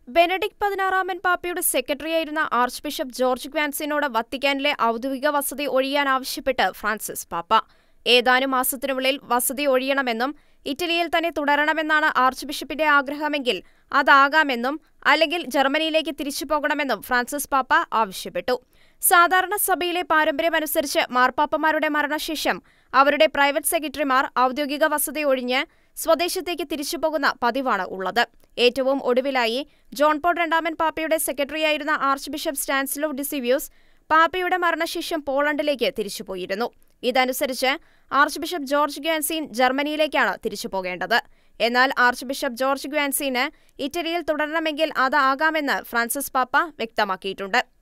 Benedict പതിനാറാമൻ പാപ്പയുടെ സെക്രട്ടറിയായിരുന്ന ആർച്ച് ബിഷപ്പ് ജോർജ് ഗ്വാൻസിനോട് വത്തിക്കാനിലെ ഔദ്യോഗിക വസതി ഒഴിയാൻ ആവശ്യപ്പെട്ട് ഫ്രാൻസിസ് പാപ്പ ഏതാനും മാസത്തിനുള്ളിൽ വസതി ഒഴിയണമെന്നും ഇറ്റലിയിൽ തന്നെ തുടരണമെന്നാണ് ആർച്ച് ബിഷപ്പിന്റെ ആഗ്രഹമെങ്കിൽ അതാകാമെന്നും അല്ലെങ്കിൽ ജർമ്മനിയിലേക്ക് തിരിച്ചു പോകണമെന്നും ഫ്രാൻസിസ് പാപ്പ ആവശ്യപ്പെട്ടു സാധാരണ സഭയിലെ പാരമ്പര്യമനുസരിച്ച് മാർപ്പാപ്പമാരുടെ മരണശേഷം അവരുടെ പ്രൈവറ്റ് സെക്രട്ടറിമാർ ഔദ്യോഗിക വസതി ഒഴിഞ്ഞ് സ്വദേശത്തേക്ക് തിരിച്ചുപോകുന്ന പതിവാണ് ഉള്ളത് ഏറ്റവും ഒടുവിലായി ജോൺ പോൾ രണ്ടാമൻ പാപ്പയുടെ സെക്രട്ടറിയായിരുന്ന ആർച്ച് ബിഷപ്പ് സ്റ്റാൻസിലോ ഡിസിവ്യൂസ് പാപ്പയുടെ മരണശേഷം പോളണ്ടിലേക്ക് തിരിച്ചുപോയിരുന്നു ഇതനുസരിച്ച് ആർച്ച് ബിഷപ്പ് ജോർജ് ഗ്വാൻസീൻ ജർമ്മനിയിലേക്കാണ് തിരിച്ചുപോകേണ്ടത് എന്നാൽ ആർച്ച് ബിഷപ്പ് ജോർജ് ഗ്വാൻസീന് ഇറ്റലിയിൽ തുടരണമെങ്കിൽ അത് ആകാമെന്ന് ഫ്രാൻസിസ് പാപ്പ വ്യക്തമാക്കിയിട്ടുണ്ട്